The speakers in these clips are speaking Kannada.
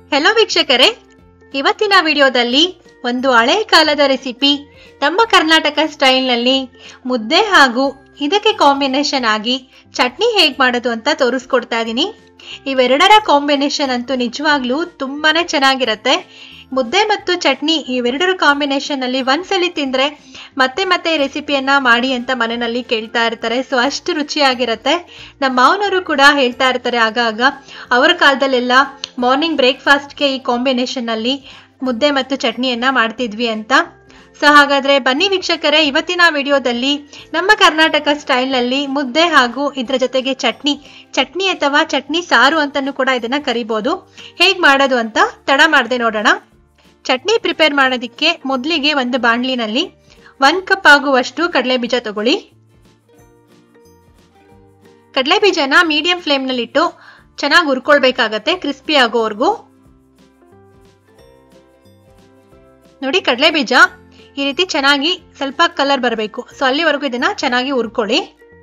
ಹೆಲೋ ವೀಕ್ಷಕರೇ ಇವತ್ತಿನ ವಿಡಿಯೋದಲ್ಲಿ ಒಂದು ಹಳೆ ಕಾಲದ ರೆಸಿಪಿ ನಮ್ಮ ಕರ್ನಾಟಕ ಸ್ಟೈಲ್ನಲ್ಲಿ ಮುದ್ದೆ ಹಾಗೂ ಇದಕ್ಕೆ ಕಾಂಬಿನೇಷನ್ ಆಗಿ ಚಟ್ನಿ ಹೇಗೆ ಮಾಡೋದು ಅಂತ ತೋರಿಸ್ಕೊಡ್ತಾ ಇದ್ದೀನಿ ಇವೆರಡರ ಕಾಂಬಿನೇಷನ್ ಅಂತೂ ನಿಜವಾಗ್ಲೂ ತುಂಬಾನೇ ಚೆನ್ನಾಗಿರತ್ತೆ ಮುದ್ದೆ ಮತ್ತು ಚಟ್ನಿ ಇವೆರಡರ ಕಾಂಬಿನೇಷನ್ ಅಲ್ಲಿ ಒಂದ್ಸಲಿ ತಿಂದ್ರೆ ಮತ್ತೆ ಮತ್ತೆ ಈ ರೆಸಿಪಿಯನ್ನ ಮಾಡಿ ಅಂತ ಮನೆಯಲ್ಲಿ ಕೇಳ್ತಾ ಇರ್ತಾರೆ ಸೊ ಅಷ್ಟು ರುಚಿಯಾಗಿರತ್ತೆ ನಮ್ಮ ಮಾವನವರು ಕೂಡ ಹೇಳ್ತಾ ಇರ್ತಾರೆ ಆಗಾಗ ಅವರ ಕಾಲದಲ್ಲೆಲ್ಲ ಮಾರ್ನಿಂಗ್ ಬ್ರೇಕ್ಫಾಸ್ಟ್ಗೆ ಈ ಕಾಂಬಿನೇಷನ್ ಅಲ್ಲಿ ಮುದ್ದೆ ಮತ್ತು ಚಟ್ನಿಯನ್ನ ಮಾಡ್ತಿದ್ವಿ ಅಂತ ಸೊ ಹಾಗಾದ್ರೆ ಬನ್ನಿ ವೀಕ್ಷಕರೇ ಇವತ್ತಿನ ವಿಡಿಯೋದಲ್ಲಿ ನಮ್ಮ ಕರ್ನಾಟಕ ಸ್ಟೈಲ್ನಲ್ಲಿ ಮುದ್ದೆ ಹಾಗೂ ಇದರ ಜೊತೆಗೆ ಚಟ್ನಿ ಚಟ್ನಿ ಅಥವಾ ಚಟ್ನಿ ಸಾರು ಅಂತಲೂ ಕೂಡ ಇದನ್ನ ಕರಿಬೋದು ಹೇಗೆ ಮಾಡೋದು ಅಂತ ತಡ ಮಾಡದೆ ನೋಡೋಣ ಚಟ್ನಿ ಪ್ರಿಪೇರ್ ಮಾಡೋದಕ್ಕೆ ಮೊದಲಿಗೆ ಒಂದು ಬಾಣಲಿನಲ್ಲಿ ಒಂದು ಕಪ್ ಆಗುವಷ್ಟು ಕಡಲೆ ಬೀಜ ತಗೊಳ್ಳಿ ಕಡಲೆ ಬೀಜನ ಮೀಡಿಯಂ ಫ್ಲೇಮ್ನಲ್ಲಿಟ್ಟು ಚೆನ್ನಾಗಿ ಹುರ್ಕೊಳ್ಬೇಕಾಗತ್ತೆ ಕ್ರಿಸ್ಪಿ ಆಗೋವರೆಗೂ ನೋಡಿ ಕಡಲೆ ಬೀಜ ಈ ರೀತಿ ಚೆನ್ನಾಗಿ ಸ್ವಲ್ಪ ಕಲರ್ ಬರಬೇಕು ಸೊ ಅಲ್ಲಿವರೆಗೂ ಇದನ್ನ ಚೆನ್ನಾಗಿ ಹುರ್ಕೊಳ್ಳಿ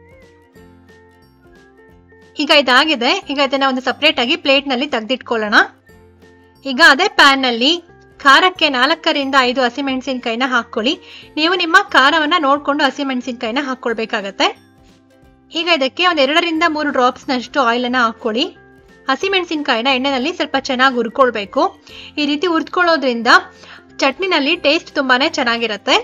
ಈಗ ಇದಾಗಿದೆ ಈಗ ಇದನ್ನ ಒಂದು ಸಪ್ರೇಟ್ ಆಗಿ ಪ್ಲೇಟ್ ನಲ್ಲಿ ತೆಗೆದಿಟ್ಕೊಳ್ಳೋಣ ಈಗ ಅದೇ ಪ್ಯಾನ್ ನಲ್ಲಿ ಖಾರಕ್ಕೆ ನಾಲ್ಕರಿಂದ ಐದು ಹಸಿಮೆಣಸಿನ್ಕಾಯಿನ ಹಾಕೊಳ್ಳಿ ನೀವು ನಿಮ್ಮ ಖಾರವನ್ನ ನೋಡ್ಕೊಂಡು ಹಸಿಮೆಣಸಿನ್ಕಾಯಿನ ಹಾಕೊಳ್ಬೇಕಾಗತ್ತೆ ಈಗ ಇದಕ್ಕೆ ಒಂದ್ ಎರಡರಿಂದ ಮೂರು ಡ್ರಾಪ್ಸ್ ನಷ್ಟು ಆಯಿಲ್ ಅನ್ನ ಹಾಕೊಳ್ಳಿ ಹಸಿಮೆಣಸಿನ್ಕಾಯಿನ ಎಣ್ಣೆನಲ್ಲಿ ಸ್ವಲ್ಪ ಚೆನ್ನಾಗಿ ಹುರ್ಕೊಳ್ಬೇಕು ಈ ರೀತಿ ಹುರ್ಕೊಳ್ಳೋದ್ರಿಂದ ಚಟ್ನಿನಲ್ಲಿ ಟೇಸ್ಟ್ ತುಂಬಾನೇ ಚೆನ್ನಾಗಿರುತ್ತೆ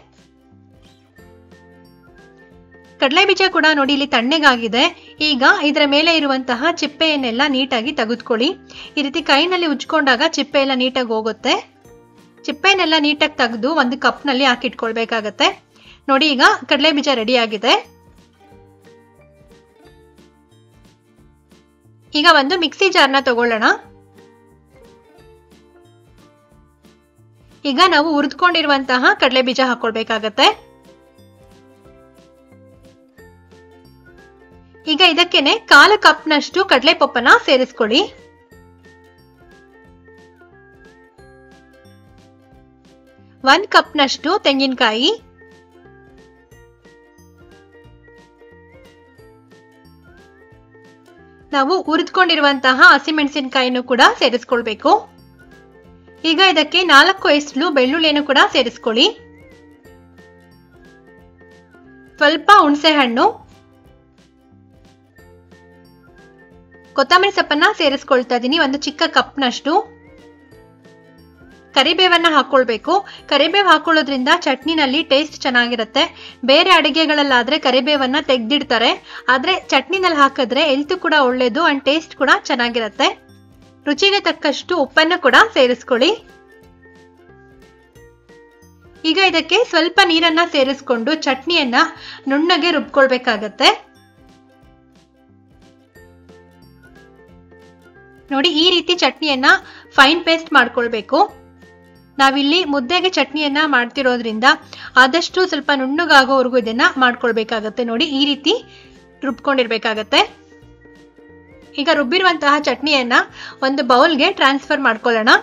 ಕಡಲೆ ಬೀಜ ಕೂಡ ನೋಡಿ ಇಲ್ಲಿ ತಣ್ಣಗಾಗಿದೆ ಈಗ ಇದರ ಮೇಲೆ ಇರುವಂತಹ ಚಿಪ್ಪೆಯನ್ನೆಲ್ಲ ನೀಟಾಗಿ ತೆಗೆದುಕೊಳ್ಳಿ ಈ ರೀತಿ ಕೈನಲ್ಲಿ ಉಜ್ಕೊಂಡಾಗ ಚಿಪ್ಪೆ ಎಲ್ಲ ನೀಟಾಗಿ ಹೋಗುತ್ತೆ ಚಿಪ್ಪೆನೆಲ್ಲ ನೀಟಾಗಿ ತೆಗೆದು ಒಂದು ಕಪ್ನಲ್ಲಿ ಹಾಕಿಟ್ಕೊಳ್ಬೇಕಾಗತ್ತೆ ನೋಡಿ ಈಗ ಕಡಲೆ ಬೀಜ ರೆಡಿ ಆಗಿದೆ ಈಗ ಒಂದು ಮಿಕ್ಸಿ ಜಾರ್ನ ತಗೊಳ್ಳೋಣ ಈಗ ನಾವು ಹುರಿದುಕೊಂಡಿರುವಂತಹ ಕಡಲೆ ಬೀಜ ಹಾಕೊಳ್ಬೇಕಾಗತ್ತೆ ಈಗ ಇದಕ್ಕೇನೆ ಕಾಲು ಕಪ್ನಷ್ಟು ಕಡಲೆ ಪಪ್ಪನ ಸೇರಿಸ್ಕೊಳ್ಳಿ ಒಂದ್ ಕಪ್ನಷ್ಟು ತೆಂಗಿನಕಾಯಿ ನಾವು ಹುರಿದುಕೊಂಡಿರುವಂತಹ ಹಸಿಮೆಣಸಿನಕಾಯಿನೂ ಕೂಡ ಸೇರಿಸ್ಕೊಳ್ಬೇಕು ಈಗ ಇದಕ್ಕೆ ನಾಲ್ಕು ಎಸ್ಲು ಬೆಳ್ಳುಳ್ಳಿಯನ್ನು ಕೂಡ ಸೇರಿಸ್ಕೊಳ್ಳಿ ಸ್ವಲ್ಪ ಹುಣಸೆ ಹಣ್ಣು ಕೊತ್ತಂಬರಿ ಸೊಪ್ಪನ್ನ ಸೇರಿಸ್ಕೊಳ್ತಾ ಇದ್ದೀನಿ ಒಂದು ಚಿಕ್ಕ ಕಪ್ನಷ್ಟು ಕರಿಬೇವನ್ನ ಹಾಕೊಳ್ಬೇಕು ಕರಿಬೇವು ಹಾಕೊಳ್ಳೋದ್ರಿಂದ ಚಟ್ನಿನಲ್ಲಿ ಟೇಸ್ಟ್ ಚೆನ್ನಾಗಿರುತ್ತೆ ಬೇರೆ ಅಡುಗೆಗಳಲ್ಲಾದ್ರೆ ಕರಿಬೇವನ್ನ ತೆಗ್ದಿಡ್ತಾರೆ ಆದ್ರೆ ಚಟ್ನಿನಲ್ಲಿ ಹಾಕಿದ್ರೆ ಎಲ್ತು ಕೂಡ ಒಳ್ಳೇದು ಅಂಡ್ ಟೇಸ್ಟ್ ಕೂಡ ಚೆನ್ನಾಗಿರುತ್ತೆ ರುಚಿಗೆ ತಕ್ಕಷ್ಟು ಉಪ್ಪನ್ನು ಕೂಡ ಸೇರಿಸ್ಕೊಳ್ಳಿ ಈಗ ಇದಕ್ಕೆ ಸ್ವಲ್ಪ ನೀರನ್ನ ಸೇರಿಸ್ಕೊಂಡು ಚಟ್ನಿಯನ್ನ ನುಣ್ಣಗೆ ರುಬ್ಕೊಳ್ಬೇಕಾಗತ್ತೆ ನೋಡಿ ಈ ರೀತಿ ಚಟ್ನಿಯನ್ನ ಫೈನ್ ಪೇಸ್ಟ್ ಮಾಡ್ಕೊಳ್ಬೇಕು ನಾವಿಲ್ಲಿ ಮುದ್ದೆಗೆ ಚಟ್ನಿಯನ್ನ ಮಾಡ್ತಿರೋದ್ರಿಂದ ಆದಷ್ಟು ಸ್ವಲ್ಪ ನುಣ್ಣಗಾಗೋವರೆಗೂ ಇದನ್ನ ಮಾಡ್ಕೊಳ್ಬೇಕಾಗತ್ತೆ ನೋಡಿ ಈ ರೀತಿ ರುಬ್ಕೊಂಡಿರ್ಬೇಕಾಗತ್ತೆ ಈಗ ರುಬ್ಬಿರುವಂತಹ ಚಟ್ನಿಯನ್ನ ಒಂದು ಬೌಲ್ಗೆ ಟ್ರಾನ್ಸ್ಫರ್ ಮಾಡ್ಕೊಳ್ಳೋಣ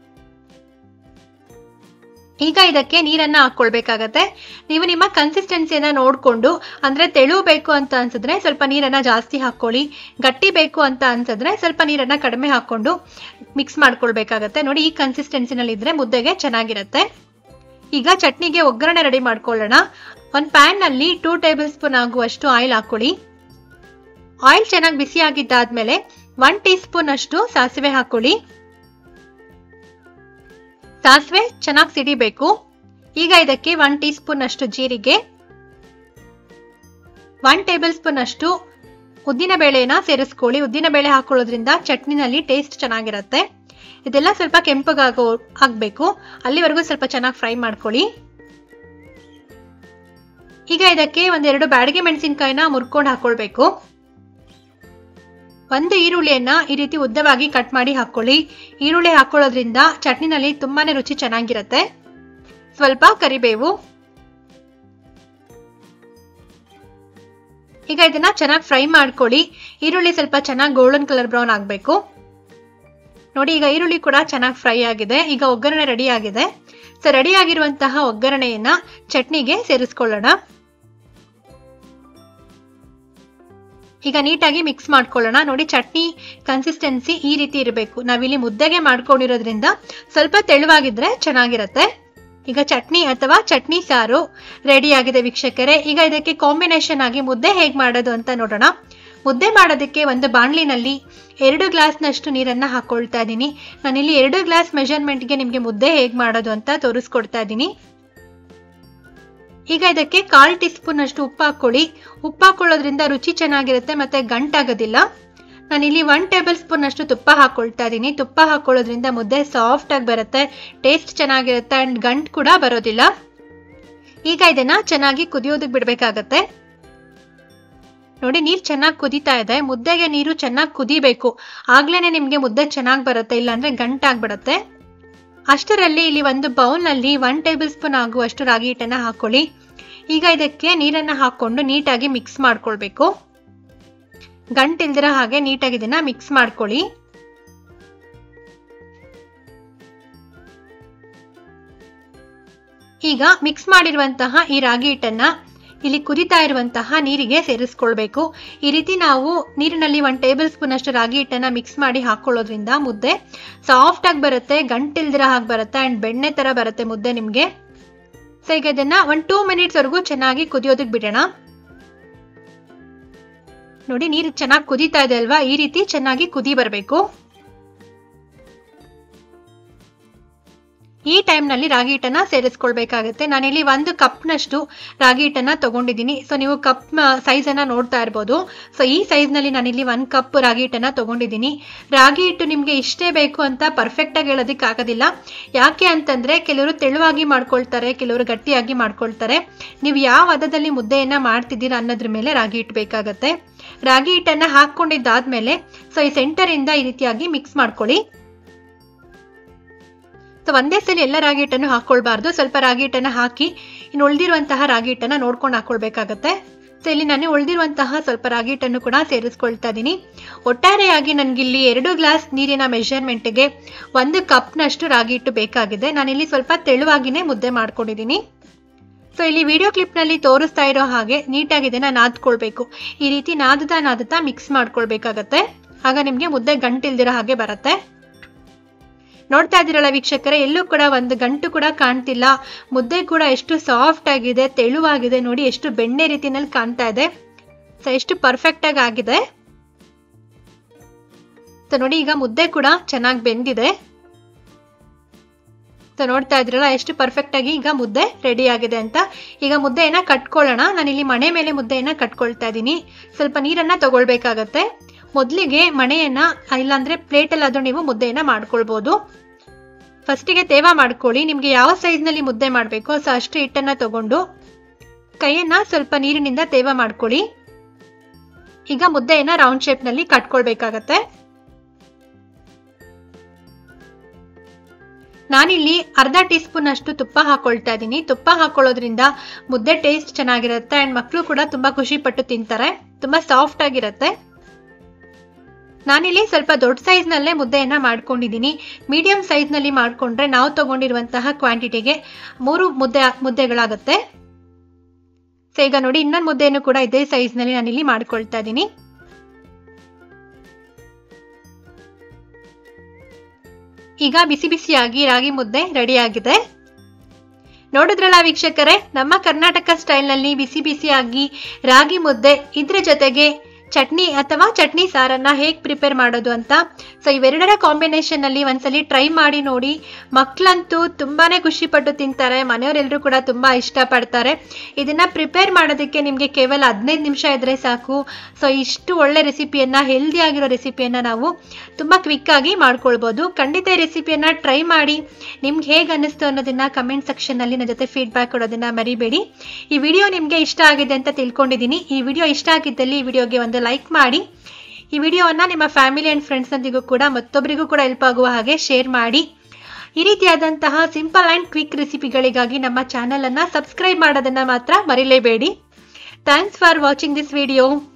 ಈಗ ಇದಕ್ಕೆ ನೀರನ್ನ ಹಾಕೊಳ್ಬೇಕಾಗತ್ತೆ ನೀವು ನಿಮ್ಮ ಕನ್ಸಿಸ್ಟೆನ್ಸಿಯನ್ನ ನೋಡಿಕೊಂಡು ಅಂದ್ರೆ ತೆಳು ಬೇಕು ಅಂತ ಅನ್ಸಿದ್ರೆ ಸ್ವಲ್ಪ ನೀರನ್ನ ಜಾಸ್ತಿ ಹಾಕೊಳ್ಳಿ ಗಟ್ಟಿ ಬೇಕು ಅಂತ ಅನ್ಸಿದ್ರೆ ಸ್ವಲ್ಪ ನೀರನ್ನ ಕಡಿಮೆ ಹಾಕೊಂಡು ಮಿಕ್ಸ್ ಮಾಡ್ಕೊಳ್ಬೇಕಾಗತ್ತೆ ನೋಡಿ ಈ ಕನ್ಸಿಸ್ಟೆನ್ಸಿನಲ್ಲಿ ಇದ್ರೆ ಮುದ್ದೆಗೆ ಚೆನ್ನಾಗಿರುತ್ತೆ ಈಗ ಚಟ್ನಿಗೆ ಒಗ್ಗರಣೆ ರೆಡಿ ಮಾಡ್ಕೊಳ್ಳೋಣ ಒಂದು ಪ್ಯಾನ್ನಲ್ಲಿ ಟೂ ಟೇಬಲ್ ಸ್ಪೂನ್ ಆಗುವಷ್ಟು ಆಯಿಲ್ ಹಾಕೊಳ್ಳಿ ಆಯಿಲ್ ಚೆನ್ನಾಗಿ ಬಿಸಿ ಆಗಿದ್ದಾದ್ಮೇಲೆ ಒನ್ ಟೀ ಸ್ಪೂನ್ ಅಷ್ಟು ಸಾಸಿವೆ ಹಾಕೊಳ್ಳಿ ಸಾಸಿವೆ ಚೆನ್ನಾಗಿ ಸಿಡಿಬೇಕು ಈಗ ಇದಕ್ಕೆ ಒನ್ ಟೀ ಸ್ಪೂನ್ ಅಷ್ಟು ಜೀರಿಗೆ ಒನ್ ಟೇಬಲ್ ಸ್ಪೂನ್ ಅಷ್ಟು ಉದ್ದಿನ ಬೇಳೆನ ಸೇರಿಸ್ಕೊಳ್ಳಿ ಉದ್ದಿನ ಬೇಳೆ ಹಾಕೊಳ್ಳೋದ್ರಿಂದ ಚಟ್ನಿನಲ್ಲಿ ಟೇಸ್ಟ್ ಚೆನ್ನಾಗಿರುತ್ತೆ ಇದೆಲ್ಲ ಸ್ವಲ್ಪ ಕೆಂಪಗಾಗೋ ಆಗ್ಬೇಕು ಅಲ್ಲಿವರೆಗೂ ಸ್ವಲ್ಪ ಚೆನ್ನಾಗಿ ಫ್ರೈ ಮಾಡ್ಕೊಳ್ಳಿ ಈಗ ಇದಕ್ಕೆ ಒಂದೆರಡು ಬ್ಯಾಡಗೆ ಮೆಣಸಿನ್ಕಾಯಿನ ಮುರ್ಕೊಂಡು ಹಾಕೊಳ್ಬೇಕು ಒಂದು ಈರುಳ್ಳಿಯನ್ನ ಈ ರೀತಿ ಉದ್ದವಾಗಿ ಕಟ್ ಮಾಡಿ ಹಾಕೊಳ್ಳಿ ಈರುಳ್ಳಿ ಹಾಕೊಳ್ಳೋದ್ರಿಂದ ಚಟ್ನಿನಲ್ಲಿ ತುಂಬಾನೇ ರುಚಿ ಚೆನ್ನಾಗಿರುತ್ತೆ ಸ್ವಲ್ಪ ಕರಿಬೇವು ಈಗ ಇದನ್ನ ಚೆನ್ನಾಗಿ ಫ್ರೈ ಮಾಡ್ಕೊಳ್ಳಿ ಈರುಳ್ಳಿ ಸ್ವಲ್ಪ ಚೆನ್ನಾಗಿ ಗೋಲ್ಡನ್ ಕಲರ್ ಬ್ರೌನ್ ಆಗಬೇಕು ನೋಡಿ ಈಗ ಈರುಳ್ಳಿ ಕೂಡ ಚೆನ್ನಾಗಿ ಫ್ರೈ ಆಗಿದೆ ಈಗ ಒಗ್ಗರಣೆ ರೆಡಿ ಆಗಿದೆ ಸೊ ರೆಡಿ ಆಗಿರುವಂತಹ ಒಗ್ಗರಣೆಯನ್ನ ಚಟ್ನಿಗೆ ಸೇರಿಸ್ಕೊಳ್ಳೋಣ ಈಗ ನೀಟಾಗಿ ಮಿಕ್ಸ್ ಮಾಡ್ಕೊಳ್ಳೋಣ ನೋಡಿ ಚಟ್ನಿ ಕನ್ಸಿಸ್ಟೆನ್ಸಿ ಈ ರೀತಿ ಇರಬೇಕು ನಾವಿಲ್ಲಿ ಮುದ್ದೆಗೆ ಮಾಡ್ಕೊಂಡಿರೋದ್ರಿಂದ ಸ್ವಲ್ಪ ತೆಳುವಾಗಿದ್ರೆ ಚೆನ್ನಾಗಿರುತ್ತೆ ಈಗ ಚಟ್ನಿ ಅಥವಾ ಚಟ್ನಿ ಸಾರು ರೆಡಿ ಆಗಿದೆ ವೀಕ್ಷಕರೇ ಈಗ ಇದಕ್ಕೆ ಕಾಂಬಿನೇಷನ್ ಆಗಿ ಮುದ್ದೆ ಹೇಗೆ ಮಾಡೋದು ಅಂತ ನೋಡೋಣ ಮುದ್ದೆ ಮಾಡೋದಕ್ಕೆ ಒಂದು ಬಾಣಲಿನಲ್ಲಿ ಎರಡು ಗ್ಲಾಸ್ನಷ್ಟು ನೀರನ್ನು ಹಾಕ್ಕೊಳ್ತಾ ಇದ್ದೀನಿ ನಾನಿಲ್ಲಿ ಎರಡು ಗ್ಲಾಸ್ ಮೆಷರ್ಮೆಂಟ್ಗೆ ನಿಮಗೆ ಮುದ್ದೆ ಹೇಗೆ ಮಾಡೋದು ಅಂತ ತೋರಿಸ್ಕೊಡ್ತಾ ಇದ್ದೀನಿ ಈಗ ಇದಕ್ಕೆ ಕಾಲ್ ಟೀ ಸ್ಪೂನ್ ಅಷ್ಟು ಉಪ್ಪು ಹಾಕೊಳ್ಳಿ ಉಪ್ಪು ಹಾಕೊಳ್ಳೋದ್ರಿಂದ ರುಚಿ ಚೆನ್ನಾಗಿರುತ್ತೆ ಮತ್ತೆ ಗಂಟಾಗೋದಿಲ್ಲ ನಾನಿಲ್ಲಿ ಒನ್ ಟೇಬಲ್ ಸ್ಪೂನ್ ಅಷ್ಟು ತುಪ್ಪ ಹಾಕೊಳ್ತಾ ಇದ್ದೀನಿ ತುಪ್ಪ ಹಾಕೊಳ್ಳೋದ್ರಿಂದ ಮುದ್ದೆ ಸಾಫ್ಟ್ ಆಗಿ ಬರುತ್ತೆ ಟೇಸ್ಟ್ ಚೆನ್ನಾಗಿರುತ್ತೆ ಅಂಡ್ ಗಂಟ್ ಕೂಡ ಬರೋದಿಲ್ಲ ಈಗ ಇದನ್ನ ಚೆನ್ನಾಗಿ ಕುದಿಯೋದಕ್ಕೆ ಬಿಡಬೇಕಾಗತ್ತೆ ನೋಡಿ ನೀರು ಚೆನ್ನಾಗಿ ಕುದೀತಾ ಇದೆ ಮುದ್ದೆಗೆ ನೀರು ಚೆನ್ನಾಗಿ ಕುದಿಬೇಕು ಆಗ್ಲೇನೆ ನಿಮಗೆ ಮುದ್ದೆ ಚೆನ್ನಾಗಿ ಬರುತ್ತೆ ಇಲ್ಲಾಂದ್ರೆ ಗಂಟಾಗ್ಬಿಡುತ್ತೆ ಅಷ್ಟರಲ್ಲಿ ಇಲ್ಲಿ ಒಂದು ಬೌಲ್ನಲ್ಲಿ ಒನ್ ಟೇಬಲ್ ಸ್ಪೂನ್ ಆಗುವಷ್ಟು ರಾಗಿ ಹಿಟ್ಟನ್ನು ಹಾಕೊಳ್ಳಿ ಈಗ ಇದಕ್ಕೆ ನೀರನ್ನು ಹಾಕ್ಕೊಂಡು ನೀಟಾಗಿ ಮಿಕ್ಸ್ ಮಾಡ್ಕೊಳ್ಬೇಕು ಗಂಟಿಲ್ದಿರೋ ಹಾಗೆ ನೀಟಾಗಿ ಇದನ್ನ ಮಿಕ್ಸ್ ಮಾಡ್ಕೊಳ್ಳಿ ಈಗ ಮಿಕ್ಸ್ ಮಾಡಿರುವಂತಹ ಈ ರಾಗಿ ಹಿಟ್ಟನ್ನ ಇಲ್ಲಿ ಕುದಿತಾ ಇರುವಂತಹ ನೀರಿಗೆ ಸೇರಿಸ್ಕೊಳ್ಬೇಕು ಈ ರೀತಿ ನಾವು ನೀರಿನಲ್ಲಿ ಒಂದು ಟೇಬಲ್ ಸ್ಪೂನ್ ಅಷ್ಟು ರಾಗಿ ಹಿಟ್ಟನ್ನ ಮಿಕ್ಸ್ ಮಾಡಿ ಹಾಕೊಳ್ಳೋದ್ರಿಂದ ಮುದ್ದೆ ಸಾಫ್ಟ್ ಆಗಿ ಬರುತ್ತೆ ಗಂಟಿಲ್ದಿರ ಹಾಗೆ ಬರುತ್ತೆ ಅಂಡ್ ಬೆಣ್ಣೆ ತರ ಬರುತ್ತೆ ಮುದ್ದೆ ನಿಮಗೆ ಸೊ ಈಗ ಇದನ್ನ ಒಂದು ಟೂ ಮಿನಿಟ್ಸ್ ವರೆಗೂ ಚೆನ್ನಾಗಿ ಕುದಿಯೋದಕ್ಕೆ ಬಿಡೋಣ ನೋಡಿ ನೀರು ಚೆನ್ನಾಗಿ ಕುದೀತಾ ಇದೆ ಅಲ್ವಾ ಈ ರೀತಿ ಚೆನ್ನಾಗಿ ಕುದಿ ಬರಬೇಕು ಈ ಟೈಮ್ನಲ್ಲಿ ರಾಗಿ ಹಿಟ್ಟನ್ನ ಸೇರಿಸ್ಕೊಳ್ಬೇಕಾಗುತ್ತೆ ನಾನಿಲ್ಲಿ ಒಂದು ಕಪ್ನಷ್ಟು ರಾಗಿ ಹಿಟ್ಟನ್ನ ತಗೊಂಡಿದ್ದೀನಿ ಸೊ ನೀವು ಕಪ್ ಸೈಜನ್ನು ನೋಡ್ತಾ ಇರ್ಬೋದು ಸೊ ಈ ಸೈಜ್ನಲ್ಲಿ ನಾನಿಲ್ಲಿ ಒಂದು ಕಪ್ ರಾಗಿ ಹಿಟ್ಟನ್ನ ತಗೊಂಡಿದ್ದೀನಿ ರಾಗಿ ಹಿಟ್ಟು ನಿಮಗೆ ಇಷ್ಟೇ ಬೇಕು ಅಂತ ಪರ್ಫೆಕ್ಟಾಗಿ ಹೇಳೋದಕ್ಕೆ ಆಗೋದಿಲ್ಲ ಯಾಕೆ ಅಂತಂದರೆ ಕೆಲವರು ತೆಳುವಾಗಿ ಮಾಡ್ಕೊಳ್ತಾರೆ ಕೆಲವರು ಗಟ್ಟಿಯಾಗಿ ಮಾಡ್ಕೊಳ್ತಾರೆ ನೀವು ಯಾವ ಹದದಲ್ಲಿ ಮುದ್ದೆಯನ್ನು ಮಾಡ್ತಿದ್ದೀರಾ ಅನ್ನೋದ್ರ ಮೇಲೆ ರಾಗಿ ಹಿಟ್ಟು ಬೇಕಾಗತ್ತೆ ರಾಗಿ ಹಿಟ್ಟನ್ನು ಹಾಕ್ಕೊಂಡಿದ್ದಾದ್ಮೇಲೆ ಸೊ ಈ ಸೆಂಟರಿಂದ ಈ ರೀತಿಯಾಗಿ ಮಿಕ್ಸ್ ಮಾಡ್ಕೊಳ್ಳಿ ಸೊ ಒಂದೇ ಸಲ ಎಲ್ಲ ರಾಗಿ ಹಿಟ್ಟನ್ನು ಹಾಕ್ಕೊಳ್ಬಾರ್ದು ಸ್ವಲ್ಪ ರಾಗಿ ಹಿಟ್ಟನ್ನು ಹಾಕಿ ಇನ್ನು ಉಳಿದಿರುವಂತಹ ರಾಗಿ ಹಿಟ್ಟನ್ನು ನೋಡ್ಕೊಂಡು ಹಾಕ್ಕೊಳ್ಬೇಕಾಗತ್ತೆ ಸೊ ಇಲ್ಲಿ ನಾನು ಉಳಿದಿರುವಂತಹ ಸ್ವಲ್ಪ ರಾಗಿ ಹಿಟ್ಟನ್ನು ಕೂಡ ಸೇರಿಸ್ಕೊಳ್ತಾ ಇದ್ದೀನಿ ಒಟ್ಟಾರೆಯಾಗಿ ನನಗಿಲ್ಲಿ ಎರಡು ಗ್ಲಾಸ್ ನೀರಿನ ಮೆಷರ್ಮೆಂಟ್ಗೆ ಒಂದು ಕಪ್ನಷ್ಟು ರಾಗಿ ಹಿಟ್ಟು ಬೇಕಾಗಿದೆ ನಾನಿಲ್ಲಿ ಸ್ವಲ್ಪ ತೆಳುವಾಗಿನೇ ಮುದ್ದೆ ಮಾಡ್ಕೊಂಡಿದ್ದೀನಿ ಸೊ ಇಲ್ಲಿ ವಿಡಿಯೋ ಕ್ಲಿಪ್ನಲ್ಲಿ ತೋರಿಸ್ತಾ ಇರೋ ಹಾಗೆ ನೀಟಾಗಿ ಇದನ್ನು ನಾದ್ಕೊಳ್ಬೇಕು ಈ ರೀತಿ ನಾದತಾ ನಾದತಾ ಮಿಕ್ಸ್ ಮಾಡ್ಕೊಳ್ಬೇಕಾಗತ್ತೆ ಆಗ ನಿಮಗೆ ಮುದ್ದೆ ಗಂಟಿಲ್ದಿರೋ ಹಾಗೆ ಬರುತ್ತೆ ನೋಡ್ತಾ ಇದ್ದೀರಲ್ಲ ವೀಕ್ಷಕರೇ ಎಲ್ಲೂ ಕೂಡ ಒಂದು ಗಂಟು ಕೂಡ ಕಾಣ್ತಿಲ್ಲ ಮುದ್ದೆ ಕೂಡ ಎಷ್ಟು ಸಾಫ್ಟ್ ಆಗಿದೆ ತೆಳುವಾಗಿದೆ ನೋಡಿ ಎಷ್ಟು ಬೆಣ್ಣೆ ರೀತಿನಲ್ಲಿ ಕಾಣ್ತಾ ಇದೆ ಸೊ ಎಷ್ಟು ಪರ್ಫೆಕ್ಟ್ ಆಗಿ ಆಗಿದೆ ಸೊ ನೋಡಿ ಈಗ ಮುದ್ದೆ ಕೂಡ ಚೆನ್ನಾಗಿ ಬೆಂದಿದೆ ಸೊ ನೋಡ್ತಾ ಇದ್ರಲ್ಲ ಎಷ್ಟು ಪರ್ಫೆಕ್ಟ್ ಆಗಿ ಈಗ ಮುದ್ದೆ ರೆಡಿ ಆಗಿದೆ ಅಂತ ಈಗ ಮುದ್ದೆಯನ್ನ ಕಟ್ಕೊಳ್ಳೋಣ ನಾನಿಲ್ಲಿ ಮಣೆ ಮೇಲೆ ಮುದ್ದೆಯನ್ನ ಕಟ್ಕೊಳ್ತಾ ಇದ್ದೀನಿ ಸ್ವಲ್ಪ ನೀರನ್ನ ತಗೊಳ್ಬೇಕಾಗತ್ತೆ ಮೊದಲಿಗೆ ಮಣೆಯನ್ನ ಇಲ್ಲಾಂದ್ರೆ ಪ್ಲೇಟಲ್ಲಾದ್ರೂ ನೀವು ಮುದ್ದೆಯನ್ನ ಮಾಡ್ಕೊಳ್ಬೋದು ಫಸ್ಟಿಗೆ ತೇವ ಮಾಡ್ಕೊಳ್ಳಿ ನಿಮಗೆ ಯಾವ ಸೈಜ್ನಲ್ಲಿ ಮುದ್ದೆ ಮಾಡಬೇಕೋ ಸೊ ಅಷ್ಟು ಹಿಟ್ಟನ್ನ ತಗೊಂಡು ಕೈಯನ್ನ ಸ್ವಲ್ಪ ನೀರಿನಿಂದ ತೇವ ಮಾಡ್ಕೊಳ್ಳಿ ಈಗ ಮುದ್ದೆಯನ್ನ ರೌಂಡ್ ಶೇಪ್ನಲ್ಲಿ ಕಟ್ಕೊಳ್ಬೇಕಾಗತ್ತೆ ನಾನಿಲ್ಲಿ ಅರ್ಧ ಟೀ ಸ್ಪೂನ್ ಅಷ್ಟು ತುಪ್ಪ ಹಾಕೊಳ್ತಾ ಇದ್ದೀನಿ ತುಪ್ಪ ಹಾಕೊಳ್ಳೋದ್ರಿಂದ ಮುದ್ದೆ ಟೇಸ್ಟ್ ಚೆನ್ನಾಗಿರುತ್ತೆ ಅಂಡ್ ಮಕ್ಕಳು ಕೂಡ ತುಂಬಾ ಖುಷಿ ಪಟ್ಟು ತಿಂತಾರೆ ತುಂಬಾ ಸಾಫ್ಟ್ ಆಗಿರುತ್ತೆ ನಾನಿಲ್ಲಿ ಸ್ವಲ್ಪ ದೊಡ್ಡ ಸೈಜ್ನಲ್ಲೇ ಮುದ್ದೆಯನ್ನ ಮಾಡ್ಕೊಂಡಿದ್ದೀನಿ ಮೀಡಿಯಂ ಸೈಜ್ನಲ್ಲಿ ಮಾಡಿಕೊಂಡ್ರೆ ನಾವು ತಗೊಂಡಿರುವಂತಹ ಕ್ವಾಂಟಿಟಿಗೆ ಮೂರು ಮುದ್ದೆ ಮುದ್ದೆಗಳಾಗುತ್ತೆ ಸೊ ಈಗ ನೋಡಿ ಇನ್ನೊಂದು ಮುದ್ದೆಯನ್ನು ಕೂಡ ಇದೇ ಸೈಜ್ನಲ್ಲಿ ನಾನಿಲ್ಲಿ ಮಾಡ್ಕೊಳ್ತಾ ಇದ್ದೀನಿ ಈಗ ಬಿಸಿ ಬಿಸಿಯಾಗಿ ರಾಗಿ ಮುದ್ದೆ ರೆಡಿ ಆಗಿದೆ ನೋಡಿದ್ರಲ್ಲ ವೀಕ್ಷಕರೇ ನಮ್ಮ ಕರ್ನಾಟಕ ಸ್ಟೈಲ್ನಲ್ಲಿ ಬಿಸಿ ಬಿಸಿಯಾಗಿ ರಾಗಿ ಮುದ್ದೆ ಇದ್ರ ಜೊತೆಗೆ ಚಟ್ನಿ ಅಥವಾ ಚಟ್ನಿ ಸಾರನ್ನ ಹೇಗೆ ಪ್ರಿಪೇರ್ ಮಾಡೋದು ಅಂತ ಸೊ ಇವೆರಡರ ಕಾಂಬಿನೇಷನ್ ಅಲ್ಲಿ ಒಂದ್ಸಲಿ ಟ್ರೈ ಮಾಡಿ ನೋಡಿ ಮಕ್ಕಳಂತೂ ತುಂಬಾನೇ ಖುಷಿ ಪಟ್ಟು ತಿಂತಾರೆ ಮನೆಯವರೆಲ್ಲರೂ ಕೂಡ ತುಂಬಾ ಇಷ್ಟಪಡ್ತಾರೆ ಇದನ್ನ ಪ್ರಿಪೇರ್ ಮಾಡೋದಕ್ಕೆ ನಿಮಗೆ ಕೇವಲ ಹದಿನೈದು ನಿಮಿಷ ಇದ್ರೆ ಸಾಕು ಸೊ ಇಷ್ಟು ಒಳ್ಳೆ ರೆಸಿಪಿಯನ್ನ ಹೆಲ್ದಿ ಆಗಿರೋ ರೆಸಿಪಿಯನ್ನ ನಾವು ತುಂಬಾ ಕ್ವಿಕ್ ಆಗಿ ಮಾಡ್ಕೊಳ್ಬೋದು ಖಂಡಿತ ಈ ರೆಸಿಪಿಯನ್ನ ಟ್ರೈ ಮಾಡಿ ನಿಮ್ಗೆ ಹೇಗೆ ಅನ್ನಿಸ್ತು ಅನ್ನೋದನ್ನ ಕಮೆಂಟ್ ಸೆಕ್ಷನ್ ಅಲ್ಲಿ ನನ್ನ ಜೊತೆ ಫೀಡ್ಬ್ಯಾಕ್ ಕೊಡೋದನ್ನ ಮರಿಬೇಡಿ ಈ ವಿಡಿಯೋ ನಿಮಗೆ ಇಷ್ಟ ಆಗಿದೆ ಅಂತ ತಿಳ್ಕೊಂಡಿದ್ದೀನಿ ಈ ವಿಡಿಯೋ ಇಷ್ಟ ಆಗಿದ್ದಲ್ಲಿ ಈ ವಿಡಿಯೋಗೆ ಒಂದು ಲೈಕ್ ಮಾಡಿ ಈ ವಿಡಿಯೋವನ್ನು ನಿಮ್ಮ ಫ್ಯಾಮಿಲಿ ಆ್ಯಂಡ್ ಫ್ರೆಂಡ್ಸ್ನೊಂದಿಗೂ ಕೂಡ ಮತ್ತೊಬ್ಬರಿಗೂ ಕೂಡ ಹೆಲ್ಪ್ ಆಗುವ ಹಾಗೆ ಶೇರ್ ಮಾಡಿ ಈ ರೀತಿಯಾದಂತಹ ಸಿಂಪಲ್ ಆ್ಯಂಡ್ ಕ್ವಿಕ್ ರೆಸಿಪಿಗಳಿಗಾಗಿ ನಮ್ಮ ಚಾನಲನ್ನು ಸಬ್ಸ್ಕ್ರೈಬ್ ಮಾಡೋದನ್ನು ಮಾತ್ರ ಮರಿಲೇಬೇಡಿ thanks for watching this video